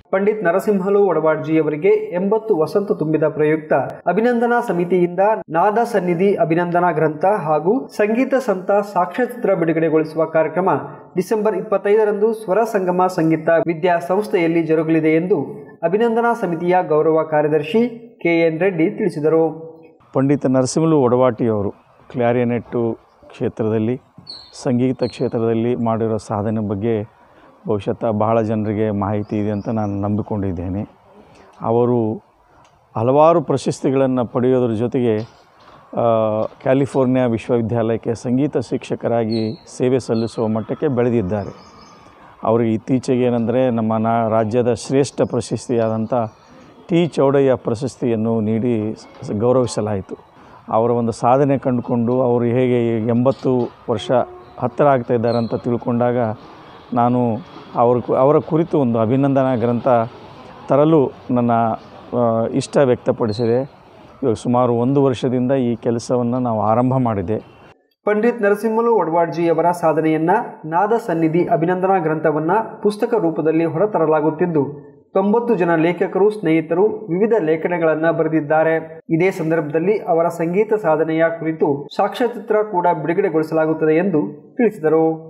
ಪಂಡಿತ್ ನರಸಿಂಹಲು ಒಡವಾಡ್ಜಿ ಅವರಿಗೆ ಎಂಬತ್ತು ವಸಂತ ತುಂಬಿದ ಪ್ರಯುಕ್ತ ಅಭಿನಂದನಾ ಸಮಿತಿಯಿಂದ ನಾದ ಸನ್ನಿಧಿ ಅಭಿನಂದನಾ ಗ್ರಂಥ ಹಾಗೂ ಸಂಗೀತ ಸಂತ ಸಾಕ್ಷ್ಯಚಿತ್ರ ಬಿಡುಗಡೆಗೊಳಿಸುವ ಕಾರ್ಯಕ್ರಮ ಡಿಸೆಂಬರ್ ಇಪ್ಪತ್ತೈದರಂದು ಸ್ವರ ಸಂಗಮ ಸಂಗೀತ ವಿದ್ಯಾ ಸಂಸ್ಥೆಯಲ್ಲಿ ಜರುಗಲಿದೆ ಎಂದು ಅಭಿನಂದನಾ ಸಮಿತಿಯ ಗೌರವ ಕಾರ್ಯದರ್ಶಿ ಕೆಎನ್ ರೆಡ್ಡಿ ತಿಳಿಸಿದರು ಪಂಡಿತ ನರಸಿಂಹಲು ಒಡವಾಟಿಯವರು ಕ್ಲಾರಿನೆಟ್ಟು ಕ್ಷೇತ್ರದಲ್ಲಿ ಸಂಗೀತ ಕ್ಷೇತ್ರದಲ್ಲಿ ಮಾಡಿರೋ ಸಾಧನೆ ಬಗ್ಗೆ ಬಹುಶಃ ಬಹಳ ಜನರಿಗೆ ಮಾಹಿತಿ ಇದೆ ಅಂತ ನಾನು ನಂಬಿಕೊಂಡಿದ್ದೇನೆ ಅವರು ಹಲವಾರು ಪ್ರಶಸ್ತಿಗಳನ್ನು ಪಡೆಯೋದ್ರ ಜೊತೆಗೆ ಆ, ಕ್ಯಾಲಿಫೋರ್ನಿಯಾ ವಿಶ್ವವಿದ್ಯಾಲಯಕ್ಕೆ ಸಂಗೀತ ಶಿಕ್ಷಕರಾಗಿ ಸೇವೆ ಸಲ್ಲಿಸುವ ಮಟ್ಟಕ್ಕೆ ಬೆಳೆದಿದ್ದಾರೆ ಅವರಿಗೆ ಇತ್ತೀಚೆಗೆ ಏನಂದರೆ ನಮ್ಮ ನಾ ರಾಜ್ಯದ ಶ್ರೇಷ್ಠ ಪ್ರಶಸ್ತಿಯಾದಂಥ ಟಿ ಚೌಡಯ್ಯ ಪ್ರಶಸ್ತಿಯನ್ನು ನೀಡಿ ಸ- ಗೌರವಿಸಲಾಯಿತು ಅವರ ಒಂದು ಸಾಧನೆ ಕಂಡುಕೊಂಡು ಅವರು ಹೇಗೆ ಎಂಬತ್ತು ವರ್ಷ ಹತ್ತಿರ ಆಗ್ತಾ ಇದ್ದಾರೆ ಅಂತ ತಿಳ್ಕೊಂಡಾಗ ನಾನು ಅವ್ರ ಕು- ಅವರ ಕುರಿತು ಒಂದು ಅಭಿನಂದನಾ ಗ್ರಂಥ ತರಲು ನನ್ನ ಆ, ಇಷ್ಟ ವ್ಯಕ್ತಪಡಿಸಿದೆ ಇವಾಗ ಸುಮಾರು ಒಂದು ವರ್ಷದಿಂದ ಈ ಕೆಲಸವನ್ನು ನಾವು ಆರಂಭ ಮಾಡಿದೆ ಪಂಡಿತ್ ನರಸಿಂಹಲು ಒಡವಾಡ್ಜಿ ಅವರ ಸಾಧನೆಯನ್ನ ನಾದ ಸನ್ನಿಧಿ ಅಭಿನಂದನಾ ಗ್ರಂಥವನ್ನ ಪುಸ್ತಕ ರೂಪದಲ್ಲಿ ಹೊರತರಲಾಗುತ್ತಿದ್ದು ತೊಂಬತ್ತು ಜನ ಲೇಖಕರು ಸ್ನೇಹಿತರು ವಿವಿಧ ಲೇಖನಗಳನ್ನು ಬರೆದಿದ್ದಾರೆ ಇದೇ ಸಂದರ್ಭದಲ್ಲಿ ಅವರ ಸಂಗೀತ ಸಾಧನೆಯ ಕುರಿತು ಸಾಕ್ಷ್ಯಚಿತ್ರ ಕೂಡ ಬಿಡುಗಡೆಗೊಳಿಸಲಾಗುತ್ತದೆ ಎಂದು ತಿಳಿಸಿದರು